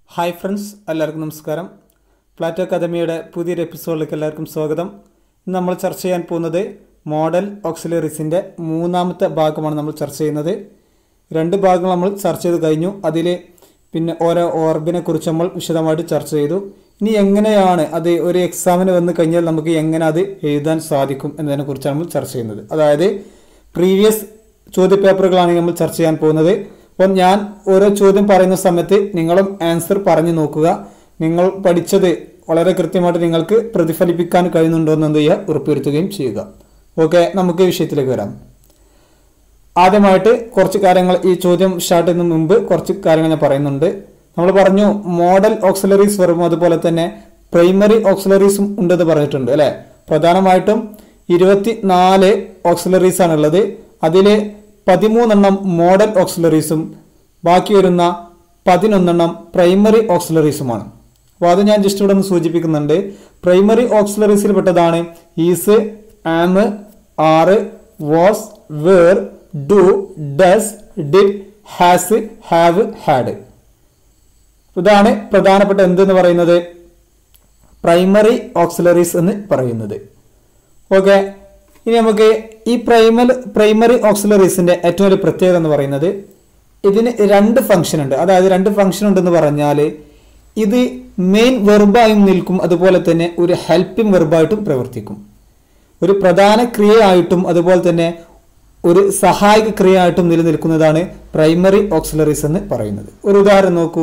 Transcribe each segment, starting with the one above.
hi friends എല്ലാവർക്കും നമസ്കാരം Plato അക്കാദമിയുടെ പുതിയൊരു എപ്പിസോഡിലേക്ക് എല്ലാവർക്കും സ്വാഗതം ഇന്ന് നമ്മൾ ചർച്ച ചെയ്യാൻ പോകുന്നത് മോഡൽ ഓക്സിലറീസിൻ്റെ മൂന്നാമത്തെ ഭാഗമാണ് നമ്മൾ ചർച്ച ചെയ്യുന്നത് രണ്ട് ഭാഗങ്ങൾ നമ്മൾ ചർച്ച ചെയ്ത് കഴിഞ്ഞു അതിൽ പിന്നെ ഓരോ ഓർബിനെ കുറിച്ച് നമ്മൾ വിശദമായിട്ട് ചർച്ച ചെയ്തു ഇനി എങ്ങനെയാണ് അത് ഒരു എക്സാമിന് വന്നു കഴിഞ്ഞാൽ നമുക്ക് എങ്ങനെ അത് എഴുതാൻ സാധിക്കും എന്നതിനെ കുറിച്ചാണ് നമ്മൾ ചർച്ച ചെയ്യുന്നത് അതായത് പ്രീവിയസ് ചോദ്യപേപ്പറുകളാണ് നമ്മൾ ചർച്ച ചെയ്യാൻ പോകുന്നത് അപ്പം ഞാൻ ഓരോ ചോദ്യം പറയുന്ന സമയത്ത് നിങ്ങളും ആൻസർ പറഞ്ഞു നോക്കുക നിങ്ങൾ പഠിച്ചത് വളരെ കൃത്യമായിട്ട് നിങ്ങൾക്ക് പ്രതിഫലിപ്പിക്കാൻ കഴിയുന്നുണ്ടോ എന്ന് എന്ത് ചെയ്യുക ഉറപ്പുവരുത്തുകയും ചെയ്യുക ഓക്കെ നമുക്ക് വിഷയത്തിലേക്ക് വരാം ആദ്യമായിട്ട് കുറച്ച് കാര്യങ്ങൾ ഈ ചോദ്യം സ്റ്റാർട്ട് ചെയ്യുന്നതിന് മുമ്പ് കുറച്ച് കാര്യങ്ങൾ ഞാൻ പറയുന്നുണ്ട് നമ്മൾ പറഞ്ഞു മോഡൽ ഓക്സിലറീസ് വെറും അതുപോലെ തന്നെ പ്രൈമറി ഓക്സിലറീസും ഉണ്ടെന്ന് പറഞ്ഞിട്ടുണ്ട് അല്ലെ പ്രധാനമായിട്ടും ഇരുപത്തി നാല് ഓക്സിലറീസ് ആണുള്ളത് അതിൽ പതിമൂന്നെണ്ണം മോഡൽ ഓക്സിലറീസും ബാക്കി വരുന്ന പതിനൊന്നെണ്ണം പ്രൈമറി ഓക്സിലറീസുമാണ് അപ്പോൾ അത് ഞാൻ ജസ്റ്റ് ഇവിടെ ഒന്ന് സൂചിപ്പിക്കുന്നുണ്ട് പ്രൈമറി ഓക്സിലറീസിൽ പെട്ടതാണ് is am are was were do does did has have had ഇതാണ് പ്രധാനപ്പെട്ട എന്തെന്ന് പറയുന്നത് പ്രൈമറി ഓക്സിലറീസ് എന്ന് പറയുന്നത് ഓക്കെ ഇനി നമുക്ക് ഈ പ്രൈമറി പ്രൈമറി ഓക്സിലറീസിന്റെ ഏറ്റവും വലിയ പ്രത്യേകത എന്ന് പറയുന്നത് ഇതിന് രണ്ട് ഫംഗ്ഷൻ ഉണ്ട് അതായത് രണ്ട് ഫംഗ്ഷൻ ഉണ്ടെന്ന് പറഞ്ഞാൽ ഇത് മെയിൻ വെർബായും നിൽക്കും അതുപോലെ തന്നെ ഒരു ഹെൽപ്പിംഗ് വെർബായിട്ടും പ്രവർത്തിക്കും ഒരു പ്രധാന ക്രിയയായിട്ടും അതുപോലെ തന്നെ ഒരു സഹായക ക്രിയയായിട്ടും നിലനിൽക്കുന്നതാണ് പ്രൈമറി ഓക്സിലറീസ് എന്ന് പറയുന്നത് ഒരു ഉദാഹരണം നോക്കൂ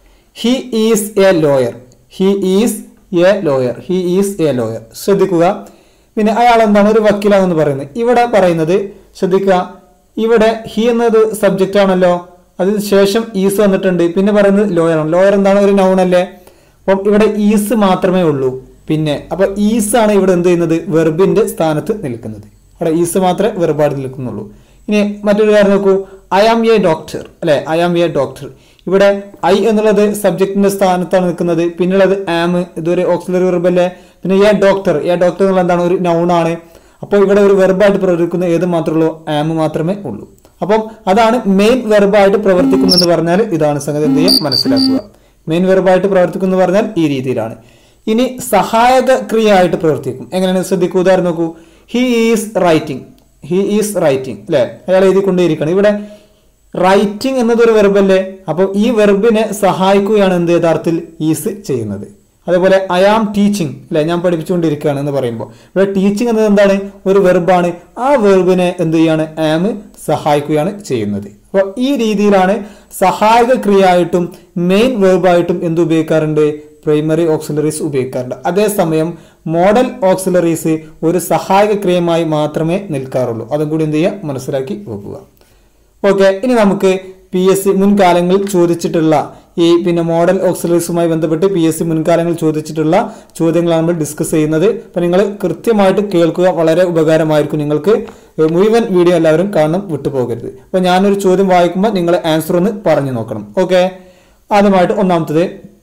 he is a lawyer he is a lawyer he is a lawyer ശ്രദ്ധിക്കുക പിന്നെ അയാൾ എന്താണ് ഒരു വക്കീലാണെന്ന് പറയുന്നത് ഇവിടെ പറയുന്നത് ശ്രദ്ധിക്കുക ഇവിടെ ഹി എന്നത് സബ്ജക്റ്റ് ആണല്ലോ അതിന് ശേഷം ഈസ് വന്നിട്ടുണ്ട് പിന്നെ പറയുന്നത് ലോയർ ആണ് ലോയർ എന്താണ് ഒരു നൗൺ അല്ലേ അപ്പം ഇവിടെ ഈസ് മാത്രമേ ഉള്ളൂ പിന്നെ അപ്പൊ ഈസ് ആണ് ഇവിടെ എന്ത് ചെയ്യുന്നത് വെർബിന്റെ സ്ഥാനത്ത് നിൽക്കുന്നത് അവിടെ ഈസ് മാത്രമേ വെർബായിട്ട് നിൽക്കുന്നുള്ളൂ ഇനി മറ്റൊരു കാര്യം നോക്കൂ ഐ ആം എ ഡോക്ടർ അല്ലെ ഐ ആം എ ഡോക്ടർ ഇവിടെ ഐ എന്നുള്ളത് സബ്ജക്റ്റിന്റെ സ്ഥാനത്താണ് നിൽക്കുന്നത് പിന്നുള്ളത് ആം ഇതൊരു ഓക്സിലറി വെർബ് അല്ലേ പിന്നെ എ ഡോക്ടർ എ ഡോക്ടർ എന്നുള്ള എന്താണ് ഒരു നൗൺ ആണ് അപ്പോൾ ഇവിടെ ഒരു വെർബായിട്ട് പ്രവർത്തിക്കുന്ന ഏത് മാത്രമേ ഉള്ളൂ ആം മാത്രമേ ഉള്ളൂ അപ്പം അതാണ് മെയിൻ വെർബായിട്ട് പ്രവർത്തിക്കുന്നു എന്ന് പറഞ്ഞാൽ ഇതാണ് സംഗതി എന്ത് ചെയ്യാൻ മനസ്സിലാക്കുക മെയിൻ വെർബായിട്ട് പ്രവർത്തിക്കുന്നു എന്ന് പറഞ്ഞാൽ ഈ രീതിയിലാണ് ഇനി സഹായക ക്രിയ ആയിട്ട് പ്രവർത്തിക്കും എങ്ങനെയാണ് ശ്രദ്ധിക്കൂ ഉദാഹരണം നോക്കൂ he is writing he is writing അല്ലെ അയാൾ എഴുതിക്കൊണ്ടേയിരിക്കണം ഇവിടെ റൈറ്റിംഗ് എന്നതൊരു വെർബല്ലേ അപ്പോൾ ഈ വെർബിനെ സഹായിക്കുകയാണ് എന്ത് യഥാർത്ഥത്തിൽ ഈസ് ചെയ്യുന്നത് അതേപോലെ ഐ ആം ടീച്ചിങ് അല്ലെ ഞാൻ പഠിപ്പിച്ചുകൊണ്ടിരിക്കുകയാണ് എന്ന് പറയുമ്പോൾ ഇവിടെ ടീച്ചിങ് എന്നത് എന്താണ് ഒരു വെർബാണ് ആ വെർബിനെ എന്ത് ചെയ്യാണ് ആം സഹായിക്കുകയാണ് ചെയ്യുന്നത് അപ്പോൾ ഈ രീതിയിലാണ് സഹായക ക്രിയയായിട്ടും മെയിൻ വെർബായിട്ടും എന്ത് ഉപയോഗിക്കാറുണ്ട് പ്രൈമറി ഓക്സിലറീസ് ഉപയോഗിക്കാറുണ്ട് അതേസമയം മോഡൽ ഓക്സിലറീസ് ഒരു സഹായക ക്രിയമായി മാത്രമേ നിൽക്കാറുള്ളൂ അതും കൂടി എന്ത് ചെയ്യുക മനസ്സിലാക്കി വെക്കുക ഓക്കെ ഇനി നമുക്ക് പി എസ് സി മുൻകാലങ്ങളിൽ ചോദിച്ചിട്ടുള്ള ഈ പിന്നെ മോഡൽ ഓക്സിലറീസുമായി ബന്ധപ്പെട്ട് പി എസ് സി മുൻകാലങ്ങളിൽ ചോദിച്ചിട്ടുള്ള ചോദ്യങ്ങളാണ് നമ്മൾ ഡിസ്കസ് ചെയ്യുന്നത് അപ്പം നിങ്ങൾ കൃത്യമായിട്ട് കേൾക്കുക വളരെ ഉപകാരമായിരിക്കും നിങ്ങൾക്ക് മുഴുവൻ വീഡിയോ എല്ലാവരും കാണണം വിട്ടുപോകരുത് അപ്പം ഞാനൊരു ചോദ്യം വായിക്കുമ്പോൾ നിങ്ങൾ ആൻസർ ഒന്ന് പറഞ്ഞു നോക്കണം ഓക്കെ ആദ്യമായിട്ട് ഒന്നാമത്തത്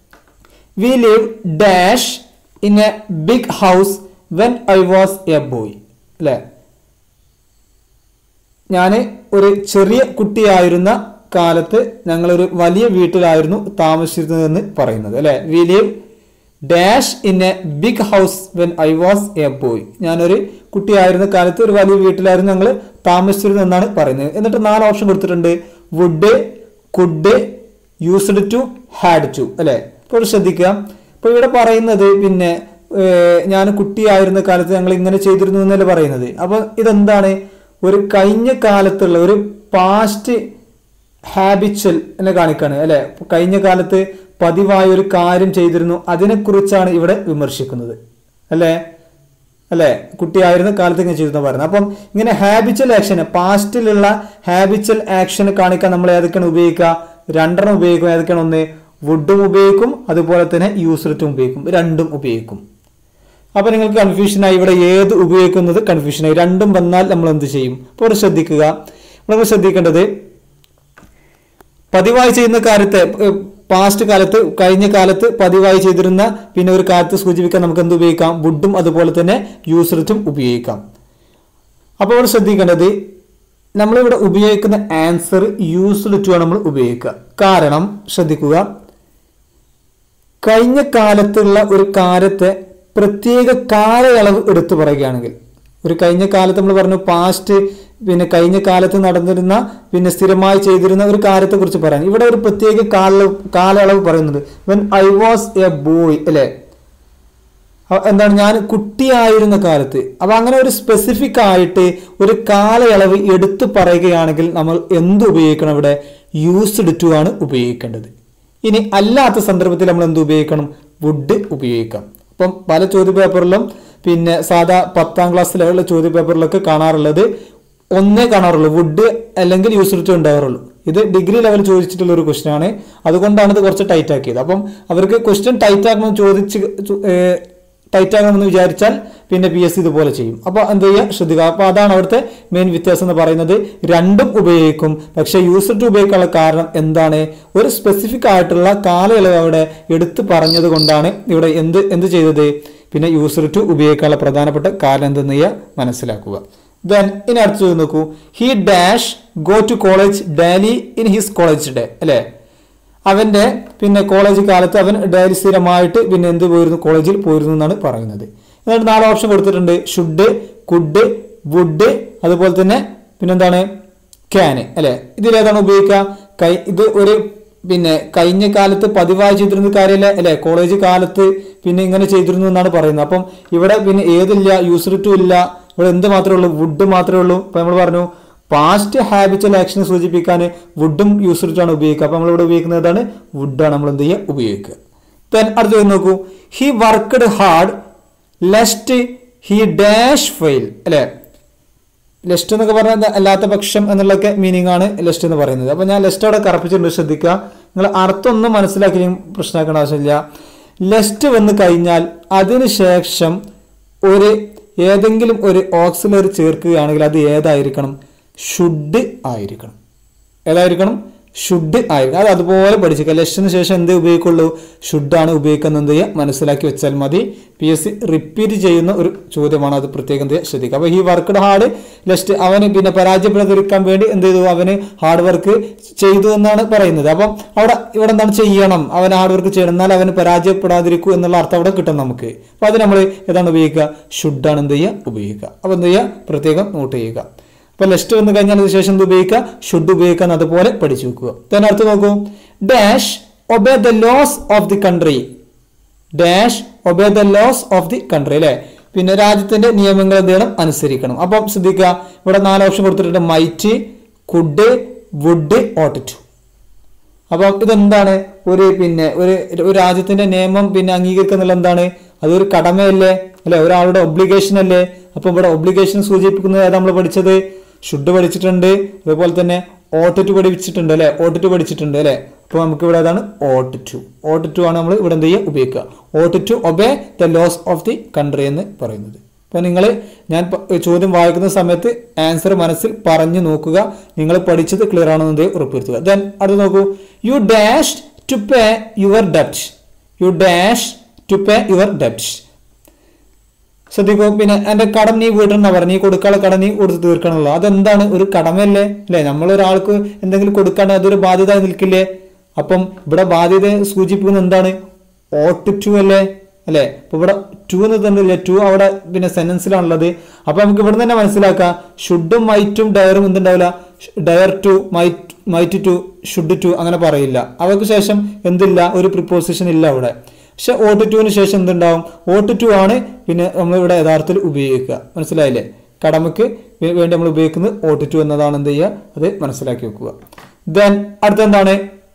we live dash in a big house when I was a boy അല്ലേ ഞാൻ ഒരു ചെറിയ കുട്ടിയായിരുന്ന കാലത്ത് ഞങ്ങളൊരു വലിയ വീട്ടിലായിരുന്നു താമസിച്ചിരുന്നതെന്ന് പറയുന്നത് അല്ലെ we live dash in a big house when I was a boy ഞാനൊരു കുട്ടിയായിരുന്ന കാലത്ത് ഒരു വലിയ വീട്ടിലായിരുന്നു ഞങ്ങൾ താമസിച്ചിരുന്നത് എന്നാണ് പറയുന്നത് എന്നിട്ട് നാല് ഓപ്ഷൻ കൊടുത്തിട്ടുണ്ട് would could used to had to അല്ലെ ഇപ്പോൾ ശ്രദ്ധിക്കുക ഇപ്പോൾ ഇവിടെ പറയുന്നത് പിന്നെ ഞാൻ കുട്ടിയായിരുന്ന കാലത്ത് ഞങ്ങൾ ഇങ്ങനെ ചെയ്തിരുന്നു എന്നല്ലേ പറയുന്നത് അപ്പോൾ ഇതെന്താണ് ഒരു കഴിഞ്ഞ കാലത്തുള്ള ഒരു പാസ്റ്റ് ഹാബിച്വൽ എന്നെ കാണിക്കാണ് അല്ലെ കഴിഞ്ഞ കാലത്ത് പതിവായ ഒരു കാര്യം ചെയ്തിരുന്നു അതിനെക്കുറിച്ചാണ് ഇവിടെ വിമർശിക്കുന്നത് അല്ലേ അല്ലെ കുട്ടിയായിരുന്ന കാലത്ത് ഇങ്ങനെ ചെയ്തിരുന്ന പറയുന്നത് അപ്പം ഇങ്ങനെ ഹാബിച്വൽ ആക്ഷൻ പാസ്റ്റിലുള്ള ഹാബിച്വൽ ആക്ഷൻ കാണിക്കാൻ നമ്മൾ ഏതൊക്കെയാണ് ഉപയോഗിക്കുക രണ്ടെണ്ണം ഉപയോഗിക്കും ഏതൊക്കെയാണ് ഒന്ന് വുഡും ഉപയോഗിക്കും അതുപോലെ തന്നെ യൂസ്ഡും ഉപയോഗിക്കും രണ്ടും ഉപയോഗിക്കും അപ്പൊ നിങ്ങൾക്ക് കൺഫ്യൂഷനായി ഇവിടെ ഏത് ഉപയോഗിക്കുന്നത് കൺഫ്യൂഷനായി രണ്ടും വന്നാൽ നമ്മൾ എന്ത് ചെയ്യും അപ്പോൾ ശ്രദ്ധിക്കുക നമ്മൾ ശ്രദ്ധിക്കേണ്ടത് പതിവായി ചെയ്യുന്ന കാര്യത്തെ പാസ്റ്റ് കാലത്ത് കഴിഞ്ഞ കാലത്ത് പതിവായി ചെയ്തിരുന്ന പിന്നെ ഒരു കാലത്ത് സൂചിപ്പിക്കാൻ നമുക്ക് എന്ത് ഉപയോഗിക്കാം വുഡും അതുപോലെ തന്നെ യൂസ്ഡും ഉപയോഗിക്കാം അപ്പോൾ ഇവിടെ ശ്രദ്ധിക്കേണ്ടത് നമ്മളിവിടെ ഉപയോഗിക്കുന്ന ആൻസർ യൂസ്ഡ് ടു ആണ് നമ്മൾ ഉപയോഗിക്കുക കാരണം ശ്രദ്ധിക്കുക കഴിഞ്ഞ കാലത്തുള്ള ഒരു കാര്യത്തെ പ്രത്യേക കാലയളവ് എടുത്തു പറയുകയാണെങ്കിൽ ഒരു കഴിഞ്ഞ കാലത്ത് നമ്മൾ പറഞ്ഞു പാസ്റ്റ് പിന്നെ കഴിഞ്ഞ കാലത്ത് നടന്നിരുന്ന പിന്നെ സ്ഥിരമായി ചെയ്തിരുന്ന ഒരു കാര്യത്തെ കുറിച്ച് പറയാൻ ഇവിടെ ഒരു പ്രത്യേക കാല കാലയളവ് പറയുന്നുണ്ട് when I was a boy അല്ലേ അ- എന്താണ് ഞാൻ കുട്ടിയായിരുന്ന കാലത്ത് അപ്പൊ അങ്ങനെ ഒരു സ്പെസിഫിക് ആയിട്ട് ഒരു കാലയളവ് എടുത്തു പറയുകയാണെങ്കിൽ നമ്മൾ എന്ത് ഉപയോഗിക്കണം ഇവിടെ യൂസ്ഡ് ടു ആണ് ഉപയോഗിക്കേണ്ടത് ഇനി അല്ലാത്ത സന്ദർഭത്തിൽ നമ്മൾ എന്ത് ഉപയോഗിക്കണം വുഡ് ഉപയോഗിക്കാം അപ്പം പല ചോദ്യപേപ്പറിലും പിന്നെ സാധാ പത്താം ക്ലാസ് ലെവലിലെ ചോദ്യപേപ്പറിലൊക്കെ കാണാറുള്ളത് ഒന്നേ കാണാറുള്ളൂ വുഡ് അല്ലെങ്കിൽ യൂസ്ഡ് ടു ഉണ്ടാവാറുള്ളൂ ഇത് ഡിഗ്രി ലെവൽ ചോദിച്ചിട്ടുള്ള ഒരു ക്വസ്റ്റ്യൻ ആണ് അതുകൊണ്ടാണ് ഇത് കുറച്ച് ടൈറ്റ് ആക്കിയത് അപ്പം അവർക്ക് ക്വസ്റ്റ്യൻ ടൈറ്റ് ആക്കണമെന്ന് ചോദിച്ച് ചോ- ഏർ ടൈറ്റ് ആകണമെന്ന് വിചാരിച്ചാൽ പിന്നെ പി എസ് സി ഇതുപോലെ ചെയ്യും അപ്പോൾ എന്ത് ചെയ്യുക ശ്രദ്ധിക്കുക അപ്പോൾ അതാണ് അവിടുത്തെ മെയിൻ വ്യത്യാസം എന്ന് പറയുന്നത് രണ്ടും ഉപയോഗിക്കും പക്ഷേ യൂസർ ടു ഉപയോഗിക്കാനുള്ള കാരണം എന്താണ് ഒരു സ്പെസിഫിക് ആയിട്ടുള്ള കാലയളവ് അവിടെ എടുത്തു പറഞ്ഞത് കൊണ്ടാണ് ഇവിടെ എന്ത് എന്ത് ചെയ്തത് പിന്നെ യൂസർ ടു ഉപയോഗിക്കാനുള്ള പ്രധാനപ്പെട്ട കാരണം എന്തെന്ന് ചെയ്യുക മനസ്സിലാക്കുക ദെൻ ഇനി അടുത്ത ചോദ്യം നോക്കൂ he dash go to college daily in his college day അല്ലേ അവന്റെ പിന്നെ കോളേജ് കാലത്ത് അവൻ ഡയറി സ്ഥിരമായിട്ട് പിന്നെ എന്ത് പോയിരുന്നു കോളേജിൽ പോയിരുന്നു എന്നാണ് പറയുന്നത് എന്നിട്ട് നാല് ഓപ്ഷൻ കൊടുത്തിട്ടുണ്ട് ഷുഡ് കുഡ് വുഡ് അതുപോലെ തന്നെ പിന്നെന്താണ് ക്യാന് അല്ലെ ഇതിലേതാണ് ഉപയോഗിക്കുക കൈ ഇത് ഒരു പിന്നെ കഴിഞ്ഞ കാലത്ത് പതിവായി ചെയ്തിരുന്ന കാര്യമല്ല അല്ലെ കോളേജ് കാലത്ത് പിന്നെ ഇങ്ങനെ ചെയ്തിരുന്നു എന്നാണ് പറയുന്നത് അപ്പം ഇവിടെ പിന്നെ ഏതില്ല യൂസർ ടു ഇല്ല ഇവിടെ എന്ത് മാത്രമേ ഉള്ളൂ വുഡ് മാത്രമേ ഉള്ളൂ ഇപ്പൊ നമ്മൾ പറഞ്ഞു പാസ്റ്റ് ഹാബിച്വൽ ആക്ഷൻ സൂചിപ്പിക്കാൻ വുഡും യൂസർ ടു ആണ് ഉപയോഗിക്കുക അപ്പൊ നമ്മളിവിടെ ഉപയോഗിക്കുന്നത് ഏതാണ് വുഡാണ് നമ്മൾ എന്ത് ചെയ്യുക ഉപയോഗിക്കുക ദെൻ അടുത്ത നോക്കൂ he worked hard lest he dash fail അല്ലെ ലെസ്റ്റ് എന്നൊക്കെ പറഞ്ഞാൽ എന്താ അല്ലാത്ത പക്ഷം എന്നുള്ളൊക്കെ മീനിങ് ആണ് ലെസ്റ്റ് എന്ന് പറയുന്നത് അപ്പൊ ഞാൻ ലെസ്റ്റ് അവിടെ കറപ്പിച്ചിട്ടുണ്ട് ശ്രദ്ധിക്കുക നിങ്ങൾ അർത്ഥം ഒന്നും മനസ്സിലാക്കി പ്രശ്നമാക്കേണ്ട ആവശ്യമില്ല ലെസ്റ്റ് വന്നു കഴിഞ്ഞാൽ അതിനുശേഷം ഒരു ഏതെങ്കിലും ഒരു ഓക്സിലറി ചേർക്കുകയാണെങ്കിൽ അത് ഏതായിരിക്കണം ഷുഡ് ആയിരിക്കണം ഏതായിരിക്കണം ഷുഡ് ആയിരിക്കണം അത് അതുപോലെ പഠിച്ചേക്കുക ലെസ്റ്റിന് ശേഷം എന്തേ ഉപയോഗിക്കുള്ളൂ ഷുഡാണ് ഉപയോഗിക്കുന്നത് എന്ത് ചെയ്യുക മനസ്സിലാക്കി വെച്ചാൽ മതി പി എസ് സി റിപ്പീറ്റ് ചെയ്യുന്ന ഒരു ചോദ്യമാണ് അത് പ്രത്യേകം എന്ത് ചെയ്യുക ശ്രദ്ധിക്കുക അപ്പോൾ ഈ വർക്ക്ഡ് ഹാർഡ് ലെസ്റ്റ് അവന് പിന്നെ പരാജയപ്പെടാതിരിക്കാൻ വേണ്ടി എന്ത് ചെയ്തു അവന് ഹാർഡ് വർക്ക് ചെയ്തു എന്നാണ് പറയുന്നത് അപ്പം അവിടെ ഇവിടെ എന്താണ് ചെയ്യണം അവൻ ഹാർഡ് വർക്ക് ചെയ്യണം എന്നാൽ അവന് പരാജയപ്പെടാതിരിക്കൂ എന്നുള്ള അർത്ഥം അവിടെ കിട്ടും നമുക്ക് അപ്പോൾ അത് നമ്മൾ ഏതാണ് ഉപയോഗിക്കുക ഷുഡാണ് എന്ത് ചെയ്യുക ഉപയോഗിക്കുക അപ്പോൾ എന്ത് ചെയ്യുക പ്രത്യേകം നോട്ട് ചെയ്യുക അപ്പൊ ലെസ്റ്റ് വന്നു കഴിഞ്ഞാൽ അതിന് ശേഷം എന്ത് ഉപയോഗിക്കുക ഷുഡ് ഉപയോഗിക്കാൻ അതുപോലെ പഠിച്ചു വെക്കുക തന്നെ അടുത്ത് നോക്കൂ dash obey the laws of the country dash obey the laws of the country അല്ലെ പിന്നെ രാജ്യത്തിന്റെ നിയമങ്ങൾ എന്ത് ചെയ്യണം അനുസരിക്കണം അപ്പം ശ്രദ്ധിക്കുക ഇവിടെ നാല് ഓപ്ഷൻ കൊടുത്തിട്ടുണ്ട് മൈറ്റ് കുഡ് വുഡ് ഓട്ടിറ്റു അപ്പം ഇതെന്താണ് ഒരു പിന്നെ ഒരു ഒരു രാജ്യത്തിന്റെ നിയമം പിന്നെ അംഗീകരിക്കുക എന്നുള്ള എന്താണ് അതൊരു കടമയല്ലേ അല്ലെ ഒരാളുടെ ഒബ്ലിഗേഷൻ അല്ലേ അപ്പം ഇവിടെ ഒബ്ലിഗേഷൻ സൂചിപ്പിക്കുന്നത് ഏതാ നമ്മൾ പഠിച്ചത് ഷുഡ് പഠിച്ചിട്ടുണ്ട് അതുപോലെ തന്നെ ഓട്ട് ടു പഠിച്ചിട്ടുണ്ട് അല്ലെ ഓട്ട് ടു പഠിച്ചിട്ടുണ്ട് അല്ലെ അപ്പോൾ നമുക്ക് ഇവിടെ ഏതാണ് ഓട്ട് ടു ഓട്ട് ടു ആണ് നമ്മൾ ഇവിടെ എന്ത് ചെയ്യുക ഉപയോഗിക്കുക ought to obey the laws of the country എന്ന് പറയുന്നത് അപ്പോൾ നിങ്ങൾ ഞാൻ പ- ചോദ്യം വായിക്കുന്ന സമയത്ത് ആൻസർ മനസ്സിൽ പറഞ്ഞു നോക്കുക നിങ്ങൾ പഠിച്ചത് ക്ലിയർ ആണെന്നത് ഉറപ്പുവരുത്തുക ദെൻ അത് നോക്കൂ you dash to pay your debt you dash to pay your debt ശ്രദ്ധിക്കൂ പിന്നെ എന്റെ കടം നീ വീട്ടണമെന്നാ പറഞ്ഞു നീ കൊടുക്കാനുള്ള കടം നീ കൊടുത്ത് തീർക്കണമല്ലോ അതെന്താണ് ഒരു കടമയല്ലേ അല്ലെ നമ്മൾ ഒരാൾക്ക് എന്തെങ്കിലും കൊടുക്കാണ്ട് അതൊരു ബാധ്യത നിൽക്കില്ലേ അപ്പം ഇവിടെ ബാധ്യത സൂചിപ്പിക്കുന്നത് എന്താണ് ഓട്ട് ടു അല്ലേ അല്ലെ അപ്പൊ ഇവിടെ ടു എന്ന് തന്നില്ല ടു അവിടെ പിന്നെ സെന്റൻസിലാണുള്ളത് അപ്പൊ നമുക്ക് ഇവിടെ തന്നെ മനസ്സിലാക്കാം ഷുഡും മൈറ്റും ഡയറും എന്തുണ്ടാവില്ല dare to might might to should to അങ്ങനെ പറയില്ല അവർക്ക് ശേഷം എന്തില്ല ഒരു പ്രിപ്പോസിഷൻ ഇല്ല അവിടെ പക്ഷെ ഓട്ട് ടുവിന് ശേഷം എന്തുണ്ടാവും ഓട്ട് ടു ആണ് പിന്നെ നമ്മൾ ഇവിടെ യഥാർത്ഥത്തിൽ ഉപയോഗിക്കുക മനസ്സിലായില്ലേ കടമയ്ക്ക് വേ- വേണ്ടി നമ്മൾ ഉപയോഗിക്കുന്നത് ഓട്ട് ടു എന്നതാണ് എന്ത് ചെയ്യുക അത് മനസ്സിലാക്കി വെക്കുക ദെൻ അടുത്ത എന്താണ്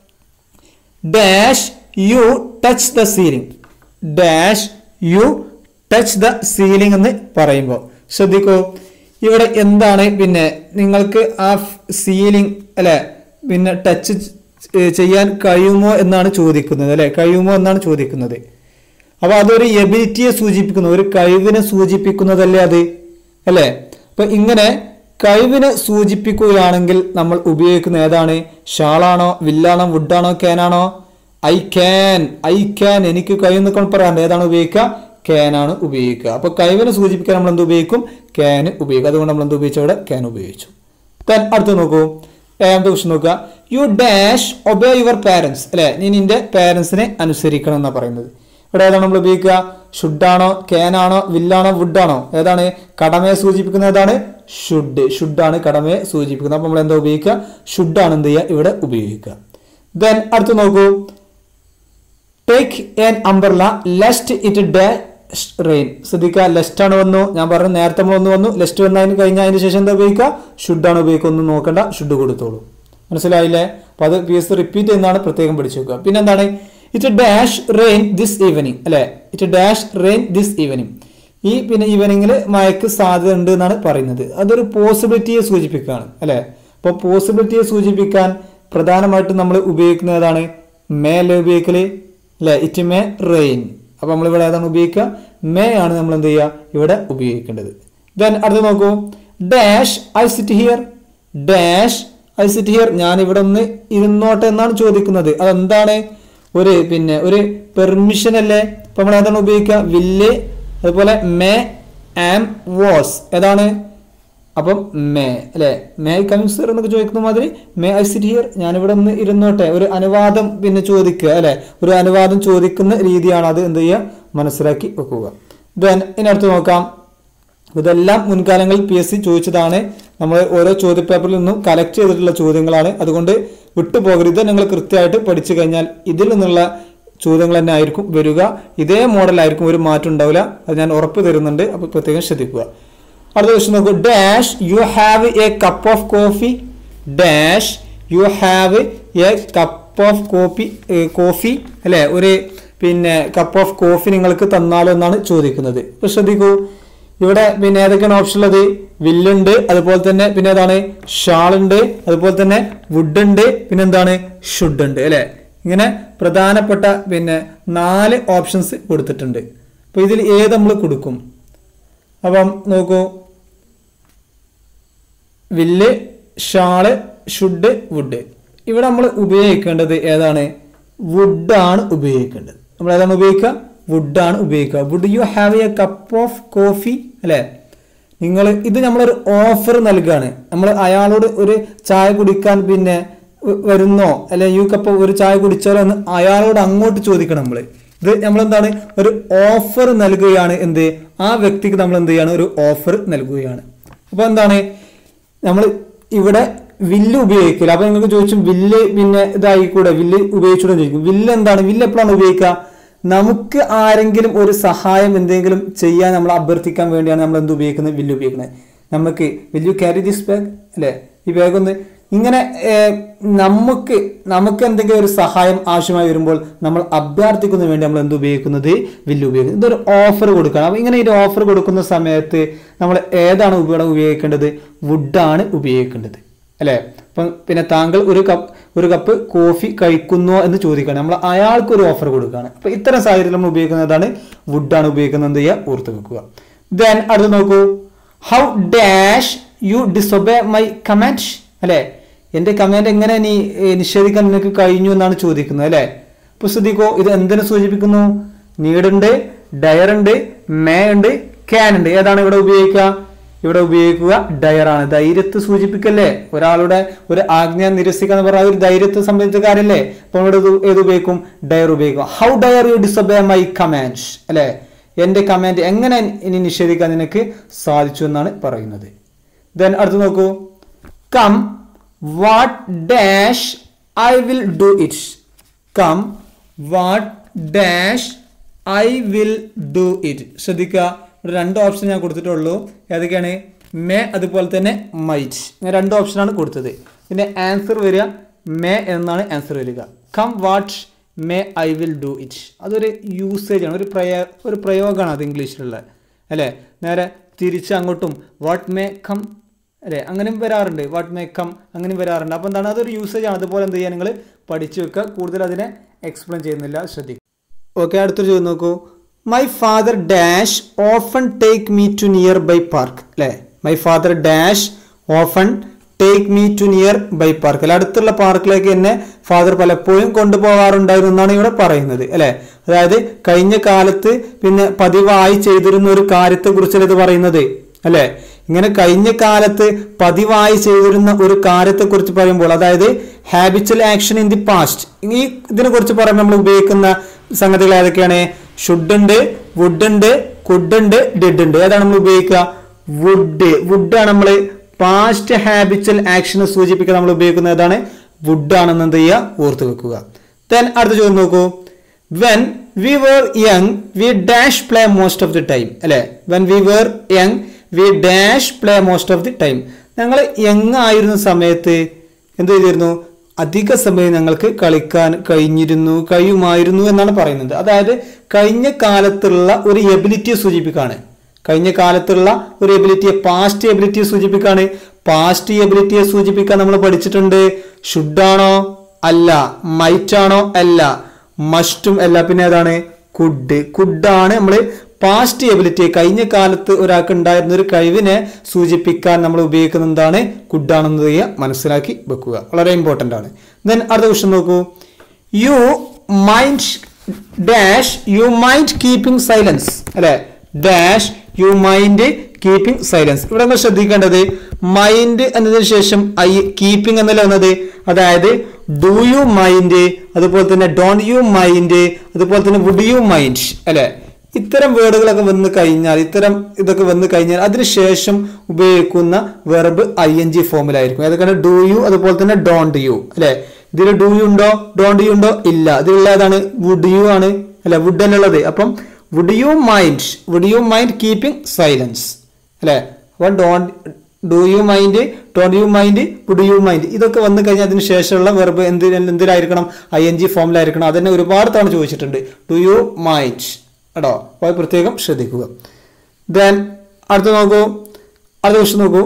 dash you touch the ceiling dash you touch the ceiling എന്ന് പറയുമ്പോൾ ശ്രദ്ധിക്കൂ ഇവിടെ എന്താണ് പിന്നെ നിങ്ങൾക്ക് ആ സീലിംഗ് അല്ലെ പിന്നെ ടച്ച് ചെയ്യാൻ കഴിയുമോ എന്നാണ് ചോദിക്കുന്നത് അല്ലെ കഴിയുമോ എന്നാണ് ചോദിക്കുന്നത് അപ്പൊ അതൊരു എബിലിറ്റിയെ സൂചിപ്പിക്കുന്നു ഒരു കഴിവിനെ സൂചിപ്പിക്കുന്നതല്ലേ അത് അല്ലെ അപ്പൊ ഇങ്ങനെ കഴിവിനെ സൂചിപ്പിക്കുകയാണെങ്കിൽ നമ്മൾ ഉപയോഗിക്കുന്ന ഏതാണ് ഷാളാണോ വില്ലാണോ വുഡാണോ ക്യാനാണോ ഐ ക്യാൻ ഐ ക്യാൻ എനിക്ക് കഴിയുന്നൊക്കെ പറയാറുണ്ട് ഏതാണ് ഉപയോഗിക്കുക ക്യാൻ ആണ് ഉപയോഗിക്കുക അപ്പൊ കഴിവിനെ സൂചിപ്പിക്കാൻ നമ്മൾ എന്ത് ഉപയോഗിക്കും ക്യാൻ ഉപയോഗിക്കും അതുകൊണ്ട് നമ്മൾ എന്ത് ഉപയോഗിച്ചു അവിടെ ക്യാൻ ഉപയോഗിച്ചു Then അടുത്ത് നോക്കൂ ഏഴാമത്തെ ക്വസ്റ്റൻ നോക്കുക you dash obey your parents അല്ലെ നീ നിന്റെ പാരൻസിനെ അനുസരിക്കണം എന്നാണ് പറയുന്നത് ഇവിടെ ഏതാണ് നമ്മൾ ഉപയോഗിക്കുക ഷുഡാണോ ക്യാനാണോ വില്ലാണോ വുഡാണോ ഏതാണ് കടമയെ സൂചിപ്പിക്കുന്ന ഏതാണ് ഷുഡ് ഷുഡാണ് കടമയെ സൂചിപ്പിക്കുന്നത് അപ്പൊ നമ്മൾ എന്താ ഉപയോഗിക്കുക ഷുഡാണ് എന്ത് ചെയ്യുക ഇവിടെ ഉപയോഗിക്കുക ദെൻ അടുത്ത് നോക്കൂ take an umbrella lest it dash rain ശ്രദ്ധിക്കുക ലെസ്റ്റ് ആണ് വന്നു ഞാൻ പറഞ്ഞു നേരത്തെ നമ്മൾ ഒന്ന് വന്നു ലെസ്റ്റ് വന്നതിന് കഴിഞ്ഞാൽ അതിന് ശേഷം എന്താ ഉപയോഗിക്കുക ഷുഡാണ് ഉപയോഗിക്കുക ഒന്നും നോക്കണ്ട ഷുഡ് കൊടുത്തോളൂ മനസ്സിലായില്ലേ അപ്പൊ അത് പി എസ് റിപ്പീറ്റ് ചെയ്യുന്നതാണ് പ്രത്യേകം പഠിച്ചു വെക്കുക പിന്നെ എന്താണ് it dash rain this evening അല്ലെ it dash rain this evening ഈ പിന്നെ ഈവനിങ്ങിൽ മഴയ്ക്ക് സാധ്യത ഉണ്ട് എന്നാണ് പറയുന്നത് അതൊരു പോസിബിലിറ്റിയെ സൂചിപ്പിക്കുകയാണ് അല്ലെ അപ്പോൾ പോസിബിലിറ്റിയെ സൂചിപ്പിക്കാൻ പ്രധാനമായിട്ടും നമ്മൾ ഉപയോഗിക്കുന്നത് ഏതാണ് മേ അല്ലേ ഉപയോഗിക്കല് അല്ലെ ഇറ്റ് മേ റെയിൻ അപ്പൊ നമ്മൾ ഇവിടെ ഏതാണ് ഉപയോഗിക്കുക മേ ആണ് നമ്മൾ എന്ത് ചെയ്യുക ഇവിടെ ഉപയോഗിക്കേണ്ടത് ദെൻ അടുത്ത് നോക്കൂ dash I sit here dash I sit here ഞാൻ ഇവിടെ ഒന്ന് ഇരുന്നോട്ടെ എന്നാണ് ചോദിക്കുന്നത് അതെന്താണ് ഒരു പിന്നെ ഒരു പെർമിഷൻ അല്ലേ അപ്പൊ നമ്മൾ ഏതാണ് ഉപയോഗിക്കുക വില്ല് അതുപോലെ മേ ആം വാസ് ഏതാണ് അപ്പം മേ അല്ലെ മേ ഐ കമ്മിങ് സർ എന്നൊക്കെ ചോദിക്കുന്ന മാതിരി മേ ഐ സിറ്റ് ഹിയർ ഞാനിവിടെ ഒന്ന് ഇരുന്നോട്ടെ ഒരു അനുവാദം പിന്നെ ചോദിക്കുക അല്ലെ ഒരു അനുവാദം ചോദിക്കുന്ന രീതിയാണ് അത് എന്ത് ചെയ്യുക മനസ്സിലാക്കി വെക്കുക ദെൻ ഇനി അടുത്ത് നോക്കാം ഇതെല്ലാം മുൻകാലങ്ങളിൽ പി എസ് സി ചോദിച്ചതാണ് നമ്മൾ ഓരോ ചോദ്യപേപ്പറിൽ നിന്നും കലക്ട് ചെയ്തിട്ടുള്ള ചോദ്യങ്ങളാണ് അതുകൊണ്ട് വിട്ടുപോകരുത് ഇത് നിങ്ങൾ കൃത്യമായിട്ട് പഠിച്ചു കഴിഞ്ഞാൽ ഇതിൽ നിന്നുള്ള ചോദ്യങ്ങൾ തന്നെ ആയിരിക്കും വരിക ഇതേ മോഡലായിരിക്കും ഒരു മാറ്റം ഉണ്ടാവില്ല അത് ഞാൻ ഉറപ്പ് തരുന്നുണ്ട് അപ്പോൾ പ്രത്യേകം ശ്രദ്ധിക്കുക അടുത്ത ക്വസ്റ്റ്യൻ നോക്കൂ dash you have a cup of coffee dash you have a cup of coffee coffee അല്ലെ ഒരു പിന്നെ കപ്പ് ഓഫ് കോഫി നിങ്ങൾക്ക് തന്നാലോ എന്നാണ് ചോദിക്കുന്നത് ഇപ്പൊ ശ്രദ്ധിക്കൂ ഇവിടെ പിന്നെ ഏതൊക്കെയാണ് ഓപ്ഷൻ ഉള്ളത് വില്ലുണ്ട് അതുപോലെ തന്നെ പിന്നെ ഏതാണ് ഷാൾ ഉണ്ട് അതുപോലെ തന്നെ വുഡ് ഉണ്ട് പിന്നെ എന്താണ് ഷുഡ് ഉണ്ട് അല്ലെ ഇങ്ങനെ പ്രധാനപ്പെട്ട പിന്നെ നാല് ഓപ്ഷൻസ് കൊടുത്തിട്ടുണ്ട് അപ്പൊ ഇതിൽ ഏത് നമ്മൾ കൊടുക്കും അപ്പം നോക്കൂ വില്ല് ഷാള് ഷുഡ് വുഡ് ഇവിടെ നമ്മൾ ഉപയോഗിക്കേണ്ടത് ഏതാണ് വുഡാണ് ഉപയോഗിക്കേണ്ടത് നമ്മൾ ഏതാണ് ഉപയോഗിക്കുക വുഡാണ് ഉപയോഗിക്കുക would you have a cup of coffee അല്ലേ നിങ്ങൾ ഇത് നമ്മളൊരു ഓഫർ നൽകുകയാണ് നമ്മൾ അയാളോട് ഒരു ചായ കുടിക്കാൻ പിന്നെ വ- വരുന്നോ അല്ലെ യു കപ്പ് ഒരു ചായ കുടിച്ചാലോ എന്ന് അയാളോട് അങ്ങോട്ട് ചോദിക്കണം നമ്മൾ ഇത് നമ്മൾ എന്താണ് ഒരു ഓഫർ നൽകുകയാണ് എന്ത് ആ വ്യക്തിക്ക് നമ്മൾ എന്ത് ചെയ്യാണ് ഒരു ഓഫർ നൽകുകയാണ് അപ്പൊ എന്താണ് നമ്മൾ ഇവിടെ വില്ല് ഉപയോഗിക്കില്ല അപ്പൊ നിങ്ങൾക്ക് ചോദിച്ചു വില്ല് പിന്നെ ഇതായിക്കൂടെ വില്ല് ഉപയോഗിച്ചൂടെ എന്ന് ചോദിക്കും വില്ല് എന്താണ് വില്ല് എപ്പോഴാണ് ഉപയോഗിക്കുക നമുക്ക് ആരെങ്കിലും ഒരു സഹായം എന്തെങ്കിലും ചെയ്യാൻ നമ്മൾ അഭ്യർത്ഥിക്കാൻ വേണ്ടിയാണ് നമ്മൾ എന്ത് ഉപയോഗിക്കുന്നത് വില്ല് ഉപയോഗിക്കുന്നത് നമുക്ക് will you carry this bag അല്ലെ ഈ ബാഗ് ഒന്ന് ഇങ്ങനെ ഏർ, നമുക്ക് നമുക്ക് എന്തെങ്കിലും ഒരു സഹായം ആവശ്യമായി വരുമ്പോൾ നമ്മൾ അഭ്യർത്ഥിക്കുന്നതിന് വേണ്ടി നമ്മൾ എന്ത് ഉപയോഗിക്കുന്നത് വില്ല് ഉപയോഗിക്കുന്നത് ഇതൊരു ഓഫർ കൊടുക്കണം അപ്പൊ ഇങ്ങനെ ഒരു ഓഫർ കൊടുക്കുന്ന സമയത്ത് നമ്മൾ ഏതാണ് ഇവിടെ ഉപയോഗിക്കേണ്ടത് വുഡാണ് ഉപയോഗിക്കേണ്ടത് അല്ലെ അപ്പം പിന്നെ താങ്കൾ ഒരു കപ്പ് ഒരു കപ്പ് കോഫി കഴിക്കുന്നോ എന്ന് ചോദിക്കുകയാണ് നമ്മൾ അയാൾക്ക് ഒരു ഓഫർ കൊടുക്കുകയാണ് അപ്പൊ ഇത്തരം സാഹചര്യത്തിൽ നമ്മൾ ഉപയോഗിക്കുന്നതാണ് വുഡാണ് ഉപയോഗിക്കുന്നത് എന്ത് ചെയ്യുക ഓർത്ത് വെക്കുക ദെൻ അടുത്ത് നോക്കൂ how dash you disobey my command അല്ലെ എന്റെ കമാൻഡ് എങ്ങനെ നീ ഏ, നിഷേധിക്കാൻ നിനക്ക് കഴിഞ്ഞു എന്നാണ് ചോദിക്കുന്നത് അല്ലെ അപ്പൊ ശ്രദ്ധിക്കോ ഇത് എന്തിനു സൂചിപ്പിക്കുന്നു നീടുണ്ട് ഡയറുണ്ട് മേ ഉണ്ട് ക്യാൻ ഉണ്ട് ഏതാണ് ഇവിടെ ഉപയോഗിക്കുക ഇവിടെ ഉപയോഗിക്കുക ഡയറാണ് ധൈര്യത്തെ സൂചിപ്പിക്കല്ലേ ഒരാളുടെ ഒരു ആജ്ഞ നിരസിക്കുക എന്ന് പറഞ്ഞാൽ ഒരു ധൈര്യത്തെ സംബന്ധിച്ച കാര്യമല്ലേ അപ്പൊ ഇവിടെ ഇത് ഏത് ഉപയോഗിക്കും ഡയർ ഉപയോഗിക്കും how dare you disobey my command അല്ലെ എന്റെ കമാൻഡ് എങ്ങനെ ഇനി നിഷേധിക്കാൻ നിനക്ക് സാധിച്ചു എന്നാണ് പറയുന്നത് ദെൻ അടുത്ത് നോക്കൂ come what dash I will do it come what dash I will do it ശ്രദ്ധിക്കുക ഇവിടെ രണ്ട് ഓപ്ഷൻ ഞാൻ കൊടുത്തിട്ടുള്ളൂ ഏതൊക്കെയാണ് മേ അതുപോലെ തന്നെ മൈറ്റ് ഇങ്ങനെ രണ്ട് ഓപ്ഷനാണ് കൊടുത്തത് പിന്നെ ആൻസർ വരിക മേ എന്നാണ് ആൻസർ വരിക come what may I will do it അതൊരു യൂസേജ് ആണ് ഒരു പ്രയോ ഒരു പ്രയോഗമാണ് അത് ഇംഗ്ലീഷിലുള്ള അല്ലേ നേരെ തിരിച്ച് അങ്ങോട്ടും വാട്ട് മേ കം അല്ലേ അങ്ങനെയും വരാറുണ്ട് വാട്ട് മേ കം അങ്ങനെയും വരാറുണ്ട് അപ്പോൾ എന്താണ് അതൊരു യൂസേജ് ആണ് അതുപോലെ എന്ത് ചെയ്യുക നിങ്ങൾ പഠിച്ചു വെക്കുക കൂടുതൽ അതിനെ എക്സ്പ്ലെയിൻ ചെയ്യുന്നില്ല ശ്രദ്ധിക്കുക ഓക്കെ അടുത്തൊരു ചോദ്യം നോക്കൂ my father dash often take me to nearby park അല്ലേ my father dash often take me to nearby park അല്ലെ അടുത്തുള്ള പാർക്കിലേക്ക് എന്നെ ഫാദർ പലപ്പോഴും കൊണ്ടുപോകാറുണ്ടായിരുന്നു എന്നാണ് ഇവിടെ പറയുന്നത് അല്ലെ അതായത് കഴിഞ്ഞ കാലത്ത് പിന്നെ പതിവായി ചെയ്തിരുന്ന ഒരു കാര്യത്തെ കുറിച്ചല്ല ഇത് പറയുന്നത് അല്ലെ ഇങ്ങനെ കഴിഞ്ഞ കാലത്ത് പതിവായി ചെയ്തിരുന്ന ഒരു കാര്യത്തെ കുറിച്ച് പറയുമ്പോൾ അതായത് habitual action in the past ഈ ഇതിനെ കുറിച്ച് പറയുമ്പോൾ നമ്മൾ ഉപയോഗിക്കുന്ന സംഗതികൾ ഏതൊക്കെയാണ് ഷുഡ് ഉണ്ട് വുഡ് ഉണ്ട് കുഡ് ഉണ്ട് ഡിഡ് ഉണ്ട് ഏതാണ് നമ്മൾ ഉപയോഗിക്കുക വുഡ് വുഡ് ആണ് നമ്മൾ പാസ്റ്റ് ഹാബിച്വൽ ആക്ഷനെ സൂചിപ്പിക്കാൻ നമ്മൾ ഉപയോഗിക്കുന്ന ഏതാണ് വുഡ് ആണെന്ന് എന്ത് ചെയ്യുക ഓർത്ത് വെക്കുക ദെൻ അടുത്ത ചോദ്യം നോക്കൂ when we were young we dash play most of the time അല്ലെ when we were young we dash play most of the time ഞങ്ങൾ യങ് ആയിരുന്ന സമയത്ത് എന്ത് ചെയ്തിരുന്നു അധിക സമയം ഞങ്ങൾക്ക് കളിക്കാൻ കഴിഞ്ഞിരുന്നു കഴിയുമായിരുന്നു എന്നാണ് പറയുന്നത് അതായത് കഴിഞ്ഞ കാലത്തുള്ള ഒരു എബിലിറ്റിയെ സൂചിപ്പിക്കുകയാണ് കഴിഞ്ഞ കാലത്തുള്ള ഒരു എബിലിറ്റിയെ പാസ്റ്റ് എബിലിറ്റിയെ സൂചിപ്പിക്കുകയാണ് പാസ്റ്റ് എബിലിറ്റിയെ സൂചിപ്പിക്കാൻ നമ്മൾ പഠിച്ചിട്ടുണ്ട് ഷുഡാണോ അല്ല മൈറ്റ് ആണോ അല്ല മസ്റ്റും അല്ല പിന്നെ ഏതാണ് കുഡ് കുഡാണ് നമ്മൾ പാസ്റ്റ് എബിലിറ്റി കഴിഞ്ഞ കാലത്ത് ഒരാൾക്ക് ഉണ്ടായിരുന്ന ഒരു കഴിവിനെ സൂചിപ്പിക്കാൻ നമ്മൾ ഉപയോഗിക്കുന്ന എന്താണ് കുഡാണെന്ന് ചെയ്യുക മനസ്സിലാക്കി വെക്കുക വളരെ ഇമ്പോർട്ടൻ്റ് ആണ് ദെൻ അടുത്ത ക്വസ്റ്റൻ നോക്കൂ you mind dash you mind keeping silence അല്ലെ dash you mind keeping silence ഇവിടെ നമ്മൾ ശ്രദ്ധിക്കേണ്ടത് മൈൻഡ് എന്നതിന് ശേഷം ഐ കീപ്പിംഗ് എന്നല്ല വന്നത് അതായത് ഡു യു മൈൻഡ് അതുപോലെ തന്നെ ഡോണ്ട് യു മൈൻഡ് അതുപോലെ തന്നെ വുഡ് യു മൈൻഡ് അല്ലെ ഇത്തരം വേർഡുകളൊക്കെ വന്നു കഴിഞ്ഞാൽ ഇത്തരം ഇതൊക്കെ വന്നു കഴിഞ്ഞാൽ അതിനുശേഷം ഉപയോഗിക്കുന്ന വെർബ് ഐ എൻ ജി ഫോമിലായിരിക്കും ഏതൊക്കെയാണ് ഡു യു അതുപോലെ തന്നെ ഡോണ്ട് യു അല്ലെ ഇതിൽ ഡു യു ഉണ്ടോ ഡോണ്ട് യു ഉണ്ടോ ഇല്ല ഇതിലുള്ള ഏതാണ് വുഡ് യു ആണ് അല്ലെ വുഡ് അല്ലുള്ളത് അപ്പം would you mind would you mind keeping silence അല്ലെ അപ്പം don't do you mind don't you mind would you mind ഇതൊക്കെ വന്നു കഴിഞ്ഞാൽ അതിന് ശേഷമുള്ള വെർബ് എന്ത് എന്തിലായിരിക്കണം ഐ എൻ ജി ഫോമിലായിരിക്കണം അതന്നെ ഒരുപാട് തവണ ചോദിച്ചിട്ടുണ്ട് ഡു യു മൈൻഡ് കേട്ടോ അപ്പോൾ പ്രത്യേകം ശ്രദ്ധിക്കുക ദെൻ അടുത്ത നോക്കൂ അടുത്ത ക്വസ്റ്റൻ നോക്കൂ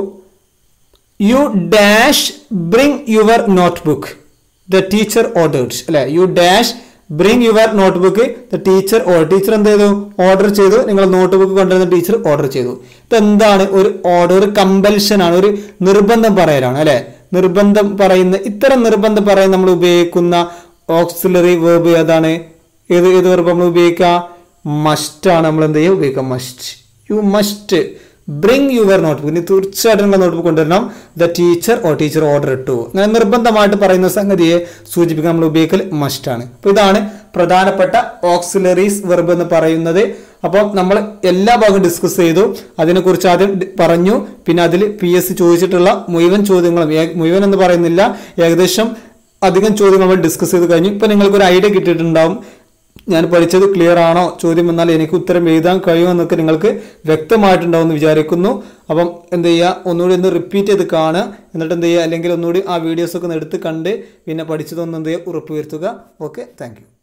you dash bring your notebook the teacher orders അല്ലെ you dash bring your notebook the teacher teacher എന്ത് ചെയ്തു ഓർഡർ ചെയ്തു നിങ്ങൾ നോട്ട് ബുക്ക് കൊണ്ടുവരുന്ന ടീച്ചർ ഓർഡർ ചെയ്തു ഇതെന്താണ് ഒരു ഓർഡർ ഒരു കമ്പൽഷൻ ആണ് ഒരു നിർബന്ധം പറയലാണ് അല്ലെ നിർബന്ധം പറയുന്ന ഇത്തരം നിർബന്ധം പറയാൻ നമ്മൾ ഉപയോഗിക്കുന്ന ഓക്സിലറി വേർബ് ഏതാണ് ഏത് ഏത് വെർബ് നമ്മൾ ഉപയോഗിക്കുക മസ്റ്റ് ആണ് നമ്മൾ എന്ത് ചെയ്യുക ഉപയോഗിക്കുക must you must bring your notebook ഇനി തീർച്ചയായിട്ടും നിങ്ങൾ നോട്ട്ബുക്ക് കൊണ്ടുവരണം ദ ടീച്ചർ ഓ ടീച്ചർ ഓർഡർ ഇട്ടു അങ്ങനെ നിർബന്ധമായിട്ട് പറയുന്ന സംഗതിയെ സൂചിപ്പിക്കാൻ നമ്മൾ ഉപയോഗിക്കൽ മസ്റ്റ് ആണ് അപ്പോൾ ഇതാണ് പ്രധാനപ്പെട്ട ഓക്സിലറീസ് വെർബ് എന്ന് പറയുന്നത് അപ്പോൾ നമ്മൾ എല്ലാ ഭാഗവും ഡിസ്കസ് ചെയ്തു അതിനെക്കുറിച്ച് ആദ്യം ഡി- പറഞ്ഞു പിന്നെ അതിൽ പി എസ് സി ചോദിച്ചിട്ടുള്ള മുഴുവൻ ചോദ്യങ്ങളും ഏ- മുഴുവൻ എന്ന് പറയുന്നില്ല ഏകദേശം അധികം ചോദ്യങ്ങൾ നമ്മൾ ഡിസ്കസ് ചെയ്ത് കഴിഞ്ഞു ഇപ്പൊ നിങ്ങൾക്ക് ഒരു ഐഡിയ കിട്ടിയിട്ടുണ്ടാവും ഞാൻ പഠിച്ചത് ക്ലിയർ ആണോ ചോദ്യം എന്നാൽ എനിക്ക് ഉത്തരം എഴുതാൻ കഴിയുമെന്നൊക്കെ നിങ്ങൾക്ക് വ്യക്തമായിട്ടുണ്ടാവും എന്ന് വിചാരിക്കുന്നു അപ്പം എന്ത് ചെയ്യുക ഒന്നുകൂടി ഒന്ന് റിപ്പീറ്റ് ചെയ്ത് കാണുക എന്നിട്ട് എന്ത് ചെയ്യുക അല്ലെങ്കിൽ ഒന്നുകൂടി ആ വീഡിയോസ് ഒക്കെ ഒന്ന് എടുത്ത് കണ്ട് പിന്നെ പഠിച്ചതൊന്നും എന്ത് ചെയ്യുക ഉറപ്പുവരുത്തുക ഓക്കെ താങ്ക്